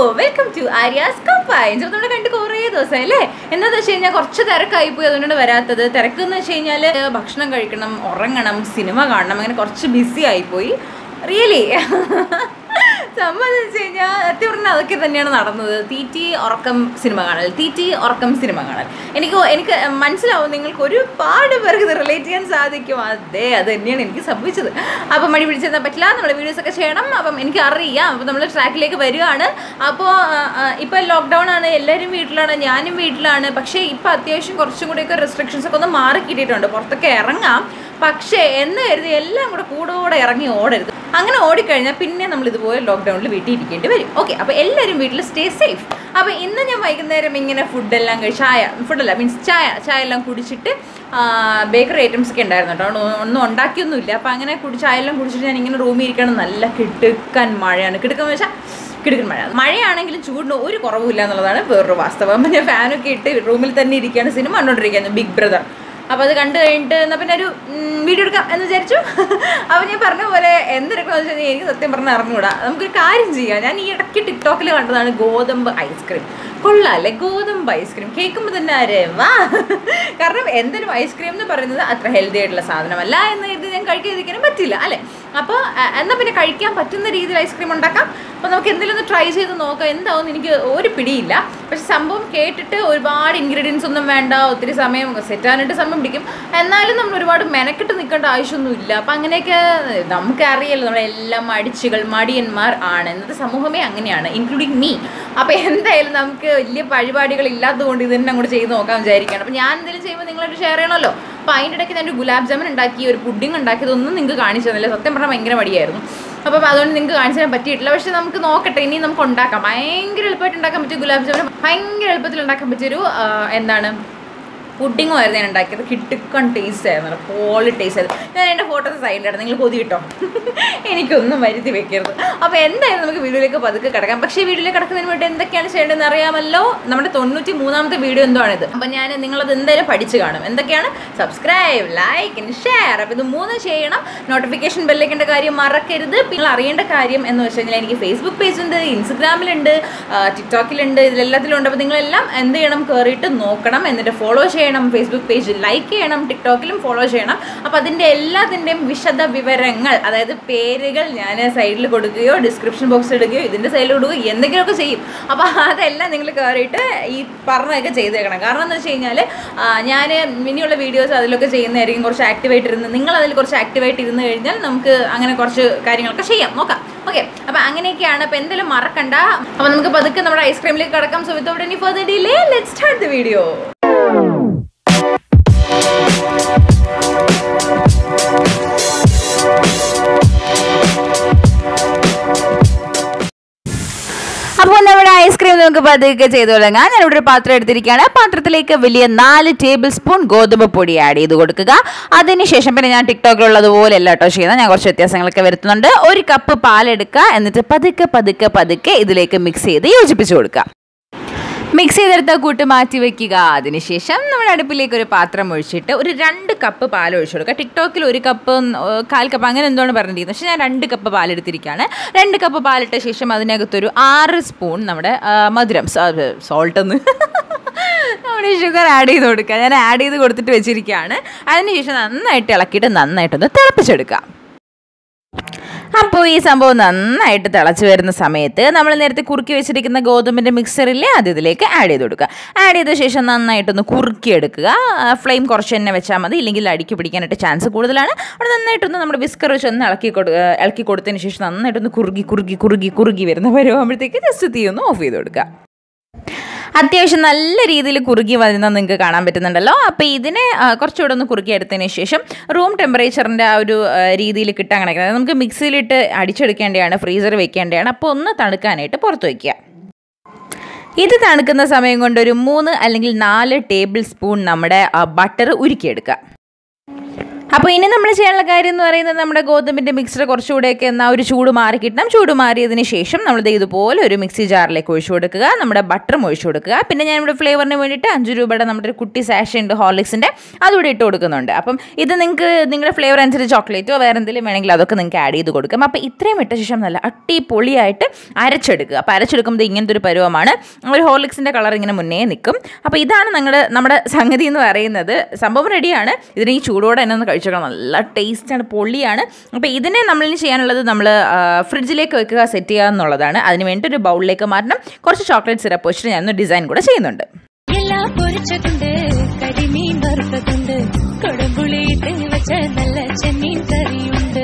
Welcome to Aryas combines അപ്പോൾ നമ്മൾ കണ്ട് കുറേ ദിവസമായി അല്ലേ എന്താണെന്ന് വെച്ച് കഴിഞ്ഞാൽ കുറച്ച് തിരക്കായി പോയി അതുകൊണ്ടാണ് വരാത്തത് തിരക്ക് എന്ന് വെച്ച് കഴിഞ്ഞാൽ ഭക്ഷണം കഴിക്കണം ഉറങ്ങണം സിനിമ കാണണം അങ്ങനെ കുറച്ച് ബിസി ആയിപ്പോയി റിയലി സംബന്ധിച്ച് കഴിഞ്ഞാൽ സത്യം പറഞ്ഞാൽ അതൊക്കെ തന്നെയാണ് നടന്നത് തീറ്റി ഉറക്കം സിനിമ കാണൽ തീറ്റി ഉറക്കം സിനിമ കാണൽ എനിക്ക് എനിക്ക് മനസ്സിലാവും നിങ്ങൾക്ക് ഒരുപാട് പേർക്ക് ഇത് റിലേറ്റ് ചെയ്യാൻ സാധിക്കും അതെ അത് തന്നെയാണ് എനിക്ക് സംഭവിച്ചത് അപ്പം മടി പിടിച്ചെന്നാൽ പറ്റില്ല നമ്മൾ വീഡിയോസ് ഒക്കെ ചെയ്യണം അപ്പം എനിക്ക് അറിയാം അപ്പം നമ്മൾ ട്രാക്കിലേക്ക് വരികയാണ് അപ്പോൾ ഇപ്പോൾ ലോക്ക്ഡൗൺ ആണ് എല്ലാവരും വീട്ടിലാണ് ഞാനും വീട്ടിലാണ് പക്ഷേ ഇപ്പോൾ അത്യാവശ്യം കുറച്ചും കൂടിയൊക്കെ റെസ്ട്രിക്ഷൻസ് ഒക്കെ ഒന്ന് മാറി കിട്ടിയിട്ടുണ്ട് പുറത്തൊക്കെ ഇറങ്ങാം പക്ഷേ എന്ന് കരുതി എല്ലാം കൂടെ കൂടെ ഇറങ്ങി ഓടരുത് അങ്ങനെ ഓടിക്കഴിഞ്ഞാൽ പിന്നെ നമ്മൾ ഇതുപോലെ ലോക്ക്ഡൗണിൽ വീട്ടിൽ ഇരിക്കേണ്ടി വരും ഓക്കെ അപ്പോൾ എല്ലാവരും വീട്ടിൽ സ്റ്റേ സേഫ് അപ്പോൾ ഇന്ന് ഞാൻ വൈകുന്നേരം ഇങ്ങനെ ഫുഡെല്ലാം കഴിച്ച് ചായ ഫുഡല്ല മീൻസ് ചായ ചായ എല്ലാം കുടിച്ചിട്ട് ബേക്കറി ഐറ്റംസ് ഒക്കെ ഉണ്ടായിരുന്നു കേട്ടോ ഒന്നും- ഒന്നും ഉണ്ടാക്കിയൊന്നുമില്ല അപ്പോൾ അങ്ങനെ കുടി ചായ എല്ലാം കുടിച്ചിട്ട് ഞാൻ ഇങ്ങനെ റൂമിൽ ഇരിക്കണം നല്ല കിടുക്കൻ മഴയാണ് കിടുക്കെന്ന് വെച്ചാൽ കിടുക്കൻ മഴ മഴയാണെങ്കിലും ചൂടിന് ഒരു കുറവുമില്ല എന്നുള്ളതാണ് വേറൊരു വാസ്തവം അപ്പം ഞാൻ ഫാനൊക്കെ ഇട്ട് റൂമിൽ തന്നെ ഇരിക്കുകയാണ് സിനിമ കണ്ടുകൊണ്ടിരിക്കുകയാണ് ബിഗ് ബ്രദർ അപ്പോൾ അത് കണ്ടു കഴിഞ്ഞിട്ട് എന്നാൽ പിന്നെ ഒരു ഉം, വീഡിയോ എടുക്കാം എന്ന് വിചാരിച്ചു അപ്പോൾ ഞാൻ പറഞ്ഞ പോലെ എന്തെടുക്കണമെന്ന് വെച്ച് കഴിഞ്ഞാൽ എനിക്ക് സത്യം പറഞ്ഞാൽ അറിഞ്ഞുകൂടാ നമുക്കൊരു കാര്യം ചെയ്യാം ഞാൻ ഈ ഇടയ്ക്ക് ടിക്ടോക്കിൽ കണ്ടതാണ് ഗോതമ്പ് ഐസ്ക്രീം കൊള്ളാം അല്ലേ ഗോതമ്പ് ഐസ്ക്രീം കേൾക്കുമ്പോൾ തന്നെ അരേ വാ കാരണം എന്തൊരു ഐസ്ക്രീം എന്ന് പറയുന്നത് അത്ര ഹെൽത്തി ആയിട്ടുള്ള സാധനമല്ല എന്ന് കരുതി ഞാൻ കഴിക്കാതിരിക്കാനും പറ്റില്ല അല്ലേ അപ്പോൾ എന്നാൽ പിന്നെ കഴിക്കാൻ പറ്റുന്ന രീതിയിൽ ഐസ്ക്രീം ഉണ്ടാക്കാം അപ്പോൾ നമുക്ക് എന്തെങ്കിലും ഒന്ന് ട്രൈ ചെയ്ത് നോക്കാം എന്താവും എനിക്ക് ഒരു പിടിയില്ല പക്ഷെ സംഭവം കേട്ടിട്ട് ഒരുപാട് ഇൻഗ്രീഡിയൻസ് ഒന്നും വേണ്ട ഒത്തിരി സമയം സെറ്റാനായിട്ട് സമയം പിടിക്കും എന്നാലും നമ്മൾ ഒരുപാട് മെനക്കെട്ട് നിൽക്കേണ്ട ആവശ്യമൊന്നുമില്ല അപ്പം അങ്ങനെയൊക്കെ നമുക്കറിയാലോ നമ്മളെല്ലാം മടിച്ചുകൾ മടിയന്മാർ ആണ് ഇന്നത്തെ സമൂഹമേ അങ്ങനെയാണ് ഇൻക്ലൂഡിങ് മീ അപ്പോൾ എന്തായാലും നമുക്ക് വലിയ പരിപാടികൾ ഇല്ലാത്തതുകൊണ്ട് ഇത് തന്നെ അങ്ങോട്ട് ചെയ്ത് നോക്കാൻ വിചാരിക്കുകയാണ് അപ്പോൾ ഞാൻ എന്തെങ്കിലും ചെയ്യുമ്പോൾ നിങ്ങളായിട്ട് ഷെയർ ചെയ്യണമല്ലോ അപ്പോൾ അതിൻ്റെ ഇടയ്ക്ക് ഞാൻ ഒരു ഗുലാബ് ജാമുൻ ഉണ്ടാക്കി ഒരു പുഡിംഗ് ഉണ്ടാക്കിയതൊന്നും നിങ്ങൾക്ക് കാണിച്ചു തന്നില്ല സത്യം പറഞ്ഞാൽ ഭയങ്കര മടിയായിരുന്നു അപ്പം അതുകൊണ്ട് നിങ്ങൾക്ക് കാണിച്ചു തരാൻ പറ്റിയിട്ടില്ല പക്ഷെ നമുക്ക് നോക്കട്ടെ ഇനി നമുക്ക് ഉണ്ടാക്കാം ഭയങ്കര എളുപ്പമായിട്ട് ഉണ്ടാക്കാൻ പറ്റിയ ഗുലാബ് ജാമുൻ ഭയങ്കര എളുപ്പത്തിൽ ഉണ്ടാക്കാൻ പറ്റിയൊരു ആ, എന്താണ് പുഡിങ്ങും ആയിരുന്നു ഞാൻ ഉണ്ടാക്കിയത് കിട്ടുക്കൺ ടേസ്റ്റ് ആയിരുന്നു പോളി ടേസ്റ്റ് ആയിരുന്നു ഞാൻ എൻ്റെ ഫോട്ടോസ് സൈഡിലായിരുന്നു നിങ്ങൾ കൊതി കിട്ടോ എനിക്കൊന്നും വരുത്തി വെക്കരുത് അപ്പോൾ എന്തായാലും നമുക്ക് വീഡിയോയിലേക്ക് പതുക്കെ കിടക്കാം പക്ഷേ വീഡിയോയിലേക്ക് കിടക്കുന്നതിന് വേണ്ടി എന്തൊക്കെയാണ് ചെയ്യേണ്ടതെന്ന് അറിയാമല്ലോ നമ്മുടെ തൊണ്ണൂറ്റി മൂന്നാമത്തെ വീഡിയോ എന്തോ ആണിത് അപ്പോൾ ഞാൻ നിങ്ങളത് എന്തായാലും പഠിച്ചു കാണും എന്തൊക്കെയാണ് സബ്സ്ക്രൈബ് ലൈക്ക് ഷെയർ അപ്പോൾ ഇത് മൂന്ന് ചെയ്യണം നോട്ടിഫിക്കേഷൻ ബെല്ലേക്കേണ്ട കാര്യം മറക്കരുത് നിങ്ങൾ അറിയേണ്ട കാര്യം എന്ന് വെച്ച് കഴിഞ്ഞാൽ എനിക്ക് ഫേസ്ബുക്ക് പേജ് ഉണ്ട് ഇൻസ്റ്റഗ്രാമിലുണ്ട് ടിക്ടോക്കിലുണ്ട് ഇതിലെല്ലാത്തിലും ഉണ്ട് അപ്പോൾ നിങ്ങളെല്ലാം എന്ത് ചെയ്യണം കയറിയിട്ട് നോക്കണം എന്നിട്ട് ഫോളോ ചെയ്യണം ഫേസ്ബുക്ക് പേജ് ലൈക്ക് ചെയ്യണം ടിക്ടോക്കിലും ഫോളോ ചെയ്യണം അപ്പോൾ അതിൻ്റെ എല്ലാത്തിൻ്റെയും വിശദ വിവരങ്ങൾ അതായത് പേരുകൾ ഞാൻ സൈഡിൽ കൊടുക്കുകയോ ഡിസ്ക്രിപ്ഷൻ ബോക്സിൽ ഇടുകയോ ഇതിൻ്റെ സൈഡിൽ ഇടുകയോ എന്തെങ്കിലുമൊക്കെ ചെയ്യും അപ്പോൾ അതെല്ലാം നിങ്ങൾ കയറിയിട്ട് ഈ പറഞ്ഞതൊക്കെ ചെയ്തേക്കണം കാരണം എന്ന് വെച്ച് കഴിഞ്ഞാൽ ഞാൻ ഇനിയുള്ള വീഡിയോസ് അതിലൊക്കെ ചെയ്യുന്നതായിരിക്കും കുറച്ച് ആക്റ്റീവായിട്ട് ഇരുന്ന് നിങ്ങൾ അതിൽ കുറച്ച് ആക്റ്റീവായിട്ട് ഇരുന്ന് കഴിഞ്ഞാൽ നമുക്ക് അങ്ങനെ കുറച്ച് കാര്യങ്ങളൊക്കെ ചെയ്യാം നോക്കാം ഓക്കെ അപ്പോൾ അങ്ങനെയൊക്കെയാണ് അപ്പോൾ എന്തെങ്കിലും മറക്കണ്ട അപ്പോൾ നമുക്ക് പതുക്കെ നമ്മുടെ ഐസ്ക്രീമിലേക്ക് കിടക്കാം so without any further delay let start the video അപ്പോൾ നമ്മുടെ ഐസ്ക്രീം നമുക്ക് പതുക്കെ ചെയ്തു തുടങ്ങാം ഞാനിവിടെ ഒരു പാത്രം എടുത്തിരിക്കുകയാണ് ആ പാത്രത്തിലേക്ക് വലിയ നാല് ടേബിൾ സ്പൂൺ ഗോതമ്പ് പൊടി ആഡ് ചെയ്ത് കൊടുക്കുക അതിനുശേഷം പിന്നെ ഞാൻ ടിക്ടോക്കിലുള്ളതുപോലെ അല്ല കേട്ടോ ചെയ്യുന്നത് ഞാൻ കുറച്ച് വ്യത്യാസങ്ങളൊക്കെ വരുത്തുന്നുണ്ട് ഒരു കപ്പ് പാലെടുക്കുക എന്നിട്ട് പതുക്കെ പതുക്കെ പതുക്കെ ഇതിലേക്ക് മിക്സ് ചെയ്ത് യോജിപ്പിച്ച് കൊടുക്കുക മിക്സ് ചെയ്തെടുത്ത കൂട്ട് മാറ്റി വെക്കുക അതിനുശേഷം നമ്മുടെ അടുപ്പിലേക്ക് ഒരു പാത്രം ഒഴിച്ചിട്ട് ഒരു രണ്ട് കപ്പ് പാൽ ഒഴിച്ചു കൊടുക്കുക ടിക്ടോക്കിൽ ഒരു കപ്പ് ഏഹ്, കാൽ കപ്പ് അങ്ങനെ എന്താണ് പറഞ്ഞിരിക്കുന്നത് പക്ഷേ ഞാൻ രണ്ട് കപ്പ് പാലെടുത്തിരിക്കുകയാണ് രണ്ട് കപ്പ് പാലിട്ട ശേഷം അതിനകത്തൊരു ആറ് സ്പൂൺ നമ്മുടെ ആ, മധുരം സോൾട്ട് എന്ന് നമ്മുടെ ഷുഗർ ആഡ് ചെയ്ത് കൊടുക്കുക ഞാൻ ആഡ് ചെയ്ത് കൊടുത്തിട്ട് വെച്ചിരിക്കുകയാണ് അതിനുശേഷം നന്നായിട്ട് ഇളക്കിയിട്ട് നന്നായിട്ടൊന്ന് തിളപ്പിച്ചെടുക്കുക അപ്പോൾ ഈ സംഭവം നന്നായിട്ട് തിളച്ച് വരുന്ന സമയത്ത് നമ്മൾ നേരത്തെ കുറുക്കി വെച്ചിരിക്കുന്ന ഗോതമ്പിൻ്റെ മിക്സറില്ലേ അത് ഇതിലേക്ക് ആഡ് ചെയ്ത് കൊടുക്കുക ആഡ് ചെയ്ത ശേഷം നന്നായിട്ടൊന്ന് കുറുക്കിയെടുക്കുക ഫ്ലെയിം കുറച്ച് തന്നെ വെച്ചാൽ മതി ഇല്ലെങ്കിൽ അടിക്ക് പിടിക്കാനായിട്ട് ചാൻസ് കൂടുതലാണ് അവിടെ നന്നായിട്ടൊന്ന് നമ്മുടെ വിസ്കർ വെച്ച് ഒന്ന് ഇളക്കി കൊടു ഏഹ് ഇളക്കി കൊടുത്തതിന് ശേഷം നന്നായിട്ടൊന്ന് കുറുകി കുറുകി കുറുകി കുറുകി വരുന്ന വരുമ്പോഴത്തേക്ക് ജസ്റ്റ് തീ ഒന്ന് ഓഫ് ചെയ്ത് കൊടുക്കുക അത്യാവശ്യം നല്ല രീതിയിൽ കുറുകി വരുന്നത് നിങ്ങൾക്ക് കാണാൻ പറ്റുന്നുണ്ടല്ലോ അപ്പോൾ ഇതിനെ ആ, കുറച്ചുകൂടെ ഒന്ന് കുറുക്കി എടുത്തതിന് ശേഷം റൂം ടെമ്പറേച്ചറിൻ്റെ ആ ഒരു ആ, രീതിയിൽ കിട്ടാൻ കണക്കുന്നത് അതായത് നമുക്ക് മിക്സിയിലിട്ട് അടിച്ചെടുക്കേണ്ടതാണ് ഫ്രീസർ വെക്കേണ്ടതാണ് അപ്പോൾ ഒന്ന് തണുക്കാനായിട്ട് പുറത്ത് വയ്ക്കുക ഇത് തണുക്കുന്ന സമയം കൊണ്ട് ഒരു മൂന്ന് അല്ലെങ്കിൽ നാല് ടേബിൾ സ്പൂൺ നമ്മുടെ ബട്ടർ ഉരുക്കിയെടുക്കുക അപ്പോൾ ഇനി നമ്മൾ ചെയ്യാനുള്ള കാര്യം എന്ന് പറയുന്നത് നമ്മുടെ ഗോതമ്പിൻ്റെ മിക്സർ കുറച്ചുകൂടെയൊക്കെ എന്നാൽ ഒരു ചൂട് മാറി കിട്ടണം ചൂട് മാറിയതിന് ശേഷം നമ്മൾ ഇതുപോലെ ഒരു മിക്സി ജാറിലേക്ക് ഒഴിച്ചു കൊടുക്കുക നമ്മുടെ ബട്ടറും ഒഴിച്ചു കൊടുക്കുക പിന്നെ ഞാൻ ഇവിടെ ഫ്ലേവറിന് വേണ്ടിയിട്ട് അഞ്ച് രൂപയുടെ നമ്മുടെ ഒരു കുട്ടി സാഷ ഉണ്ട് ഹോർലിക്സിൻ്റെ അതുകൂടി ഇട്ട് കൊടുക്കുന്നുണ്ട് അപ്പം ഇത് നിങ്ങൾക്ക് നിങ്ങളുടെ ഫ്ലേവർ അനുസരിച്ച് ചോക്ലേറ്റോ വേറെ എന്തെങ്കിലും വേണമെങ്കിൽ അതൊക്കെ നിങ്ങൾക്ക് ആഡ് ചെയ്ത് കൊടുക്കാം അപ്പോൾ ഇത്രയും ഇട്ട ശേഷം നല്ല അടിപൊളിയായിട്ട് അരച്ചെടുക്കുക അപ്പോൾ അരച്ചെടുക്കുമ്പോൾ ഇങ്ങനത്തെ ഒരു പരുവമാണ് ഒരു ഹോർലിക്സിൻ്റെ കളർ ഇങ്ങനെ മുന്നേ നിൽക്കും അപ്പോൾ ഇതാണ് ഞങ്ങളുടെ നമ്മുടെ സംഗതി എന്ന് പറയുന്നത് സംഭവം റെഡിയാണ് ഇതിന് ഈ ചൂടോടെ തന്നെ ഒന്ന് കഴിച്ചോളാം നല്ല ടേസ്റ്റാണ് പൊള്ളിയാണ് അപ്പോൾ ഇതിനെ നമ്മളിനി ചെയ്യാനുള്ളത് നമ്മൾ ഫ്രിഡ്ജിലേക്ക് വെക്കുക സെറ്റ് ചെയ്യുക എന്നുള്ളതാണ് അതിന് വേണ്ടി ഒരു ബൗളിലേക്ക് മാറ്റണം കുറച്ച് ചോക്ലേറ്റ് സിറപ്പ് വെച്ചിട്ട് ഞാനൊന്ന് ഡിസൈൻ കൂടെ ചെയ്യുന്നുണ്ട് എല്ലാം പൊരിച്ചതുണ്ട് കരിമീൻ വറുത്തതുണ്ട് കൊടുമ്പുളിയിട്ട് വെച്ച നല്ല ചെമ്മീൻ കറിയുണ്ട്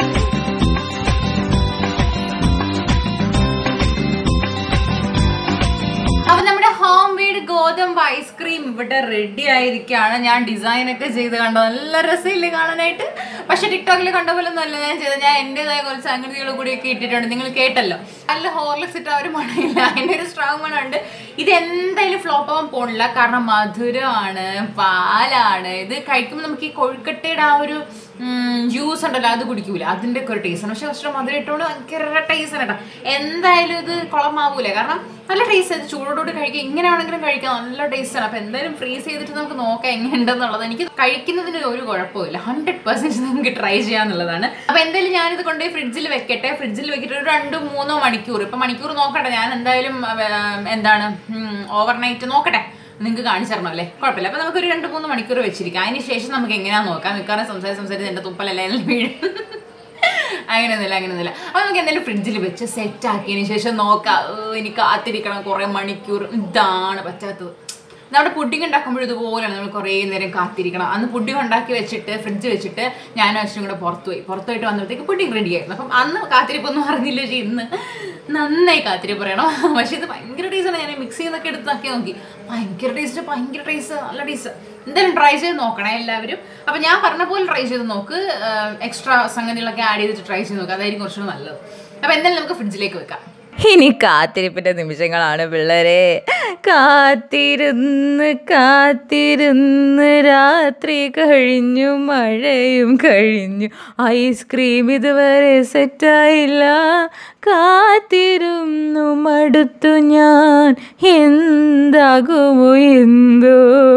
അപ്പൊ നമ്മുടെ ഹോം മെയ്ഡ് ഗോതമ്പ് ഐസ്ക്രീം ഇവിടെ റെഡി ആയിരിക്കുകയാണ് ഞാൻ ഡിസൈൻ ഒക്കെ ചെയ്ത് കണ്ടോ നല്ല രസമില്ലേ കാണാനായിട്ട് പക്ഷെ ടിക്ടോക്കിൽ കണ്ട പോലെ ഒന്നും അല്ല ഞാൻ ചെയ്തത് ഞാൻ എന്റേതായ കുറച്ച് സംഗതികൾ കൂടിയൊക്കെ ഇട്ടിട്ടുണ്ട് നിങ്ങൾ കേട്ടല്ലോ നല്ല ഹോർലിക്സ് ഇട്ട ഒരു മണമില്ല അതിന്റെ ഒരു സ്ട്രോങ് മണമുണ്ട് ഇത് എന്തായാലും ഫ്ലോപ്പ് ആവാൻ പോണില്ല കാരണം മധുരമാണ് പാലാണ് ഇത് കഴിക്കുമ്പോൾ നമുക്ക് ഈ കൊഴുക്കട്ടയുടെ ആ ഒരു ജ്യൂസ് ഉണ്ടല്ലോ അത് കുടിക്കൂല അതിന്റെ ഒക്കെ ഒരു ടേസ്റ്റ് ആണ് പക്ഷെ കുറച്ച് മധുരം ഇട്ടുകൊണ്ട് ഭയങ്കര ടേസ്റ്റ് ആണ് കേട്ടോ എന്തായാലും ഇത് കുളമാവൂല കാരണം നല്ല ടേസ്റ്റ് ഇത് ചൂടോടുകൂടി കഴിക്കുക ഇങ്ങനെ ആണെങ്കിലും കഴിക്കാം നല്ല ടേസ്റ്റ് ആണ് അപ്പൊ എന്തായാലും ഫ്രീസ് ചെയ്തിട്ട് നമുക്ക് നോക്കാം എങ്ങനെയുണ്ടെന്നുള്ളത് എനിക്ക് കഴിക്കുന്നതിന് ഒരു കുഴപ്പമില്ല ഹൺഡ്രഡ് പെർസെന്റ് നമുക്ക് ട്രൈ ചെയ്യാന്നുള്ളതാണ് അപ്പൊ എന്തായാലും ഞാനിത് കൊണ്ടുപോയി ഫ്രിഡ്ജിൽ വെക്കട്ടെ ഫ്രിഡ്ജിൽ വെക്കിട്ട് ഒരു രണ്ടോ മൂന്നോ മണിക്കൂർ ഇപ്പൊ മണിക്കൂർ നോക്കട്ടെ ഞാൻ എന്തായാലും ആ, എന്താണ് ഓവർനൈറ്റ് നോക്കട്ടെ നിങ്ങൾക്ക് കാണിച്ചു തരണം അല്ലേ കുഴപ്പമില്ല അപ്പൊ നമുക്കൊരു രണ്ട് മൂന്ന് മണിക്കൂർ വെച്ചിരിക്കാം അതിന് ശേഷം നമുക്ക് എങ്ങനെയാ നോക്കാം മിക്കവാറും സംസാരിച്ച് സംസാരിച്ച് എന്റെ തുപ്പലല്ലേ വീഴും അങ്ങനെയൊന്നുമില്ല അങ്ങനെയൊന്നുമില്ല അപ്പൊ നമുക്ക് എന്തായാലും ഫ്രിഡ്ജിൽ വെച്ച് സെറ്റ് ആക്കിയതിന് ശേഷം നോക്കാം ഏ, ഇനി കാത്തിരിക്കണം കുറെ മണിക്കൂർ ഇതാണ് പറ്റാത്തത് നമ്മുടെ പുഡിംഗ് ഉണ്ടാക്കുമ്പോഴും ഇതുപോലെയാണ് നമ്മൾ കുറേ നേരം കാത്തിരിക്കണം അന്ന് പുഡിംഗ് ഉണ്ടാക്കി വെച്ചിട്ട് ഫ്രിഡ്ജ് വെച്ചിട്ട് ഞാൻ അച്ഛനും കൂടെ പുറത്തു പോയി പുറത്തു പോയിട്ട് വന്നപ്പോഴത്തേക്ക് പുഡിംഗ് റെഡി ആയിരുന്നു അപ്പം അന്ന് കാത്തിരിപ്പൊന്നും അറിഞ്ഞില്ല പക്ഷേ ഇന്ന് നന്നായി കാത്തിരിപ്പ് പറയണം പക്ഷേ ഇത് ഭയങ്കര ടേസ്റ്റാണ് ഞാൻ മിക്സ് ചെയ്യുന്നൊക്കെ എടുത്ത് നോക്കി നോക്കി ഭയങ്കര ടേസ്റ്റ് ഭയങ്കര ടേസ്റ്റ് നല്ല ടേസ്റ്റ് എന്തായാലും ട്രൈ ചെയ്ത് നോക്കണേ എല്ലാവരും അപ്പം ഞാൻ പറഞ്ഞ പോലെ ട്രൈ ചെയ്ത് നോക്ക് എക്സ്ട്രാ സംഗതികളൊക്കെ ആഡ് ചെയ്തിട്ട് ട്രൈ ചെയ്ത് നോക്കുക അതായിരിക്കും കുറച്ചുകൂടെ നല്ലത് അപ്പം എന്തായാലും നമുക്ക് ഫ്രിഡ്ജിലേക്ക് വെക്കാം ഇനി കാത്തിരിപ്പിന്റെ നിമിഷങ്ങളാണ് പിള്ളേരെ കാത്തിരുന്ന് കാത്തിരുന്ന് രാത്രി കഴിഞ്ഞു മഴയും കഴിഞ്ഞു ഐസ്ക്രീം ഇതുവരെ സെറ്റായില്ല കാത്തിരുന്നു മടുത്തു ഞാൻ എന്താകുമോ എന്തോ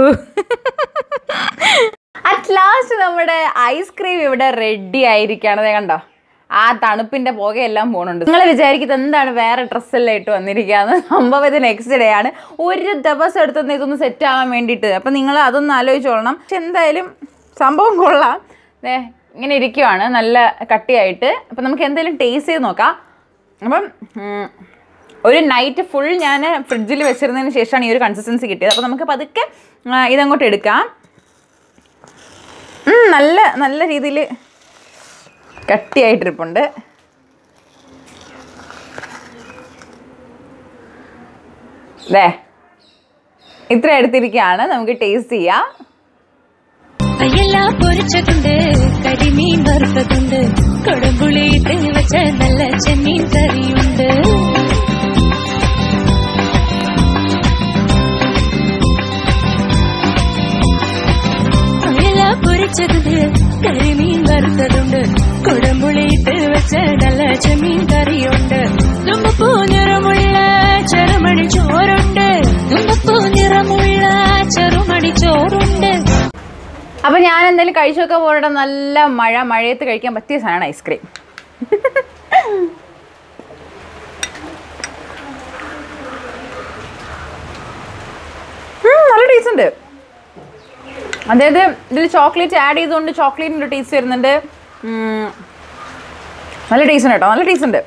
അറ്റ് ലാസ്റ്റ് നമ്മുടെ ഐസ്ക്രീം ഇവിടെ റെഡി ആയിരിക്കുകയാണ് ദേ കണ്ടോ ആ തണുപ്പിന്റെ പുകയെല്ലാം പോകുന്നുണ്ട് നിങ്ങൾ വിചാരിക്കുന്നത് എന്താണ് വേറെ ഡ്രസ്സെല്ലാം ഇട്ട് വന്നിരിക്കുകയെന്ന് സംഭവം ഇത് നെക്സ്റ്റ് ഡേ ആണ് ഒരു ദിവസം എടുത്തൊന്ന് ഇതൊന്ന് സെറ്റ് ആവാൻ വേണ്ടിയിട്ട് അപ്പം നിങ്ങൾ അതൊന്ന് ആലോചിച്ചോളണം പക്ഷെ എന്തായാലും സംഭവം കൊള്ളാം ദേ ഇങ്ങനെ ഇരിക്കുവാണ് നല്ല കട്ടിയായിട്ട് അപ്പം നമുക്ക് എന്തെങ്കിലും ടേസ്റ്റ് ചെയ്ത് നോക്കാം അപ്പം ഉം, ഒരു നൈറ്റ് ഫുൾ ഞാൻ ഫ്രിഡ്ജിൽ വെച്ചിരുന്നതിന് ശേഷമാണ് ഈ ഒരു കൺസിസ്റ്റൻസി കിട്ടിയത് അപ്പോൾ നമുക്ക് പതുക്കെ ആ, ഇതങ്ങോട്ട് എടുക്കാം ഉം, നല്ല നല്ല രീതിയിൽ കട്ടിയായിട്ടിരിപ്പുണ്ട് ദേ ഇത്ര എടുത്തിരിക്കുകയാണ് നമുക്ക് ടേസ്റ്റ് ചെയ്യാം എല്ലാം പൊരിച്ചതുണ്ട് കരിമീൻ വറുത്തതുണ്ട് കൊടുമ്പുളിയിട്ട് വെച്ച നല്ല ചെമ്മീൻ കറിയുണ്ട് എല്ലാം പൊരിച്ചതുണ്ട് കരിമീൻ വറുത്തതുണ്ട് കൊടുമ്പുളിയിട്ട് വെച്ച നല്ല ചെമ്മീൻ കറിയുണ്ട് തുമ്പപ്പൂ നിറമുള്ള ചെറുമണി ചോറുണ്ട് തുമ്പപ്പൂ നിറമുള്ള ചെറുമണി ചോറുണ്ട് അപ്പോൾ ഞാൻ എന്തായാലും കഴിച്ചു നോക്കാൻ പോകട്ടെ നല്ല മഴ മഴയത്ത് കഴിക്കാൻ പറ്റിയ സാധനമാണ് ഐസ്ക്രീം നല്ല ടേസ്റ്റ് ഉണ്ട് അതായത് ഇതിൽ ചോക്ലേറ്റ് ആഡ് ചെയ്തുകൊണ്ട് ചോക്ലേറ്റിൻ്റെ ടേസ്റ്റ് വരുന്നുണ്ട് ഉം. നല്ല ടേസ്റ്റ് ഉണ്ട് കേട്ടോ നല്ല ടേസ്റ്റ് ഉണ്ട്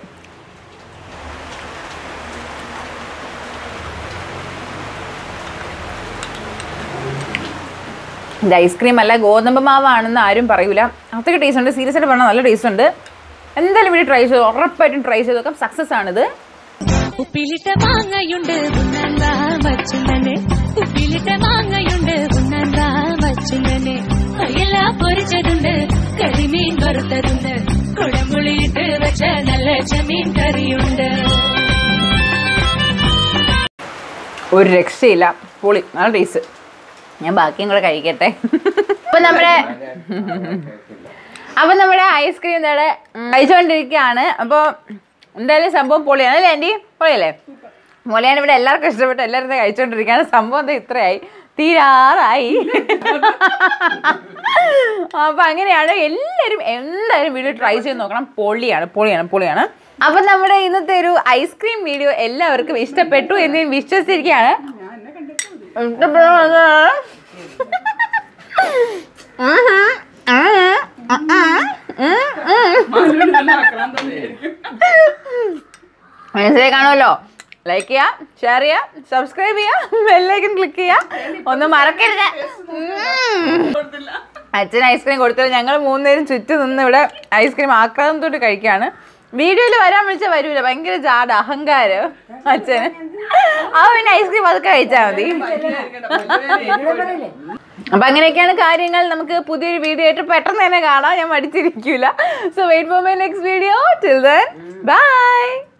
ഇത് ഐസ്ക്രീം അല്ല ഗോതമ്പ് മാവാണെന്ന് ആരും പറയൂല അത്രയ്ക്ക് ടേസ്റ്റ് ഉണ്ട് സീരിയസ് ആയിട്ട് പറഞ്ഞാൽ നല്ല ടേസ്റ്റ് ഉണ്ട് എന്തായാലും ഇവിടെ ട്രൈ ചെയ്തു ഉറപ്പായിട്ടും ട്രൈ ചെയ്ത് നോക്കാം സക്സസ് ആണിത് ഉപ്പിലിട്ട മാങ്ങയുണ്ട് ഉണ്ണാൻ വച്ചുങ്ങനെ ഉപ്പിലിട്ട മാങ്ങയുണ്ട് ഉണ്ണാൻ വച്ചുങ്ങനെ എല്ലാം പൊരിച്ചതുണ്ട് കരിമീൻ വറുത്തതുണ്ട് കുടമ്പുളിയിട്ട് വെച്ച നല്ല ചെമ്മീൻ കറിയുണ്ട് ഒരു രക്ഷയില്ല പൊളി നല്ല ടേസ്റ്റ് ഞാൻ ബാക്കിയും കൂടെ കഴിക്കട്ടെ അപ്പൊ നമ്മുടെ അപ്പൊ നമ്മുടെ ഐസ്ക്രീം ഇവിടെ കഴിച്ചുകൊണ്ടിരിക്കുകയാണ് അപ്പോൾ എന്തായാലും സംഭവം പൊളിയാണ് അല്ലേ ആൻറ്റി പൊളിയല്ലേ പൊളിയാണ് ഇവിടെ എല്ലാവർക്കും ഇഷ്ടപ്പെട്ടു എല്ലാവരും ഇത് കഴിച്ചുകൊണ്ടിരിക്കുകയാണ് സംഭവം എന്താ ഇത്രയായി തീരാറായി അപ്പൊ അങ്ങനെയാണ് എല്ലാവരും എന്തായാലും വീഡിയോ ട്രൈ ചെയ്ത് നോക്കണം പൊളിയാണ് പൊളിയാണ് പൊളിയാണ് അപ്പൊ നമ്മുടെ ഇന്നത്തെ ഒരു ഐസ്ക്രീം വീഡിയോ എല്ലാവർക്കും ഇഷ്ടപ്പെട്ടു എന്ന് ഞാൻ വിശ്വസിച്ചിരിക്കുകയാണ് ഇഷ്ടപ്പെടുന്നത് മനസ്സിലായി കാണുമല്ലോ ലൈക്ക് ചെയ്യുക ഷെയർ ചെയ്യുക സബ്സ്ക്രൈബ് ചെയ്യുക ബെല്ലൈക്കൻ ക്ലിക്ക് ചെയ്യുക ഒന്നും മറക്കരുത് ഉം. അച്ഛൻ ഐസ്ക്രീം കൊടുത്തത് ഞങ്ങൾ മൂന്നുപേരും ചുറ്റും നിന്ന് ഇവിടെ ഐസ്ക്രീം ആക്രാന്തം തൊട്ട് കഴിക്കുകയാണ് വീഡിയോയിൽ വരാൻ വിളിച്ചാൽ വരൂല ഭയങ്കര ജാട അഹങ്കാരം അച്ഛന് ആ പിന്നെ ഐസ്ക്രീം അതൊക്കെ കഴിച്ചാൽ മതി അപ്പൊ അങ്ങനെയൊക്കെയാണ് കാര്യങ്ങൾ നമുക്ക് പുതിയൊരു വീഡിയോ ആയിട്ട് പെട്ടെന്ന് തന്നെ കാണാം ഞാൻ മടിച്ചിരിക്കൂല so wait for my next video till then by